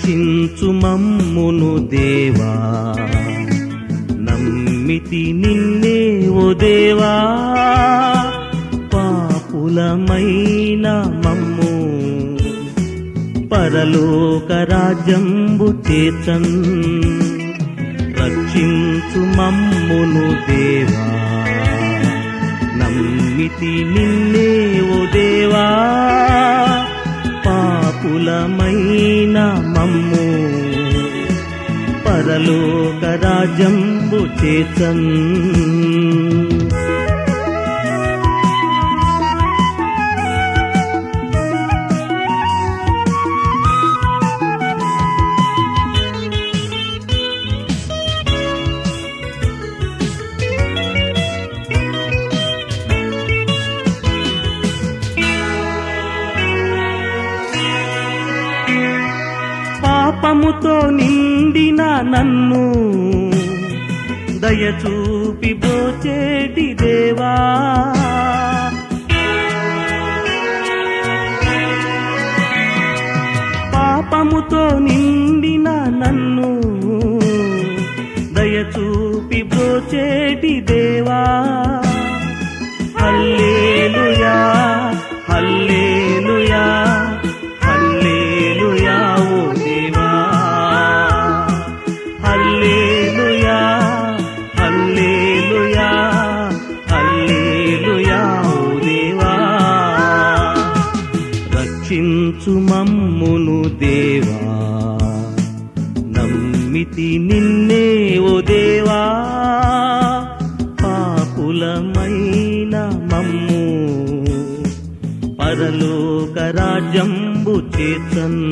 రక్షించు మమ్మును దేవా నమ్మితి నిన్నే ఓ దేవా పాపులమైన మమ్ము పరలోక రాజ్యంబు చేచన్ రక్షించు మమ్మును దేవా నమ్మితి నిన్నే ఓ దేవా పాపులమైన మమ్ము పరలోక రాజ్యంబు చేచన్ పాపముతో నిండిన నన్ను దయచూపి బ్రోచేటి దేవా పాపముతో నిండిన నన్ను దయచూపి బ్రోచేటి దేవా హల్లేలుయా హల్లేలుయా హల్లేలుయా ఓ దేవా హల్లేలుయా హల్లేలుయా హల్లేలుయా ఓ దేవా రక్షించు మమ్మును దేవా నమ్మితి నిన్నే ఓ దేవా పాపులమైన మమ్ము పరలోక రాజ్యంబు చేతన్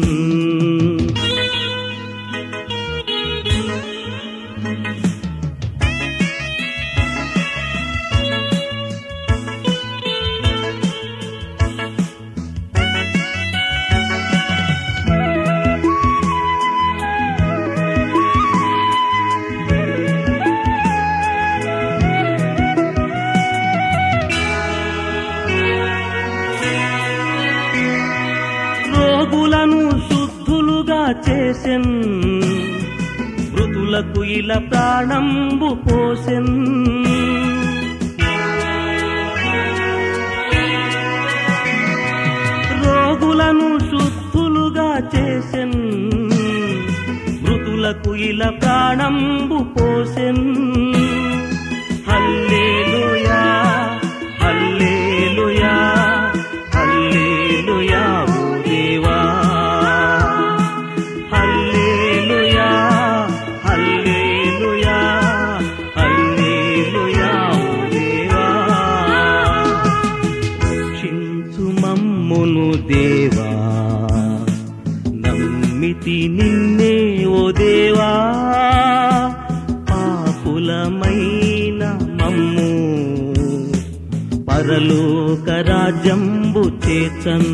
రోగులను శుద్ధులుగా చేసెన్ మృతులకు ఇలా ప్రాణంబు పోసెన్ రోగులను శుద్ధులుగా చేసెన్ మృతులకు ఇలా ప్రాణంబు పోసెన్ హల్లేలుయా హల్లేలుయా హల్లేలుయా ఓ దేవా హల్లేలుయా హల్లేలుయా హల్లేలుయా ఓ దేవా రక్షించు మమ్మును దేవా నమ్మితి నిన్నే ఓ దేవా పాపులమైన మమ్ము పరలోక రాజ్యంబు చేచన్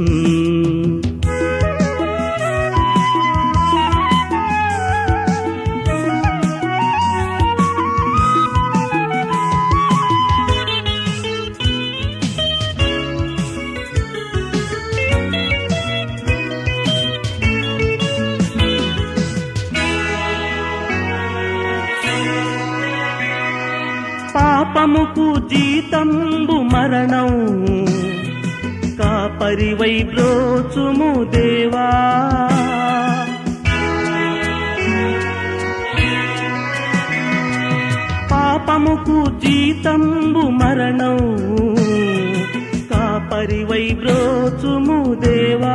పాపముకు జీతంబు మరణం కాపరివై బ్రోచుము దేవా పాపముకు జీతంబు మరణం కాపరివై బ్రోచుము దేవా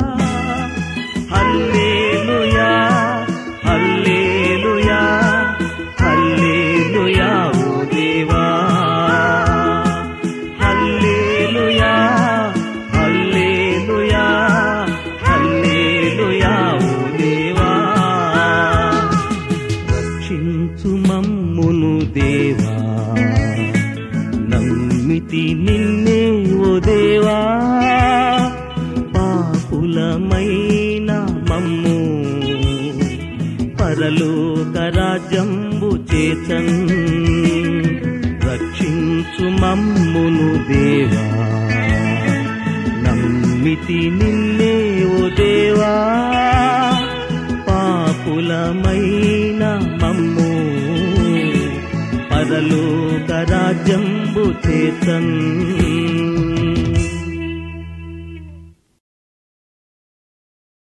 హల్లేలుయా హల్లేలుయా హల్లేలుయా ఓ దేవా హల్లేలుయా హల్లేలుయా హల్లేలుయా ఓ దేవా రక్షించు మమ్మును దేవా నమ్మితి నిన్నే ఓ దేవా పాపులమైన మమ్ము పరలోక రాజ్యంబు చేచన్ రక్షించు మమ్మును దేవా నమ్మితి నిన్నే ఓ దేవా మమ్ము పరలోక రాజ్యంబు చేతన్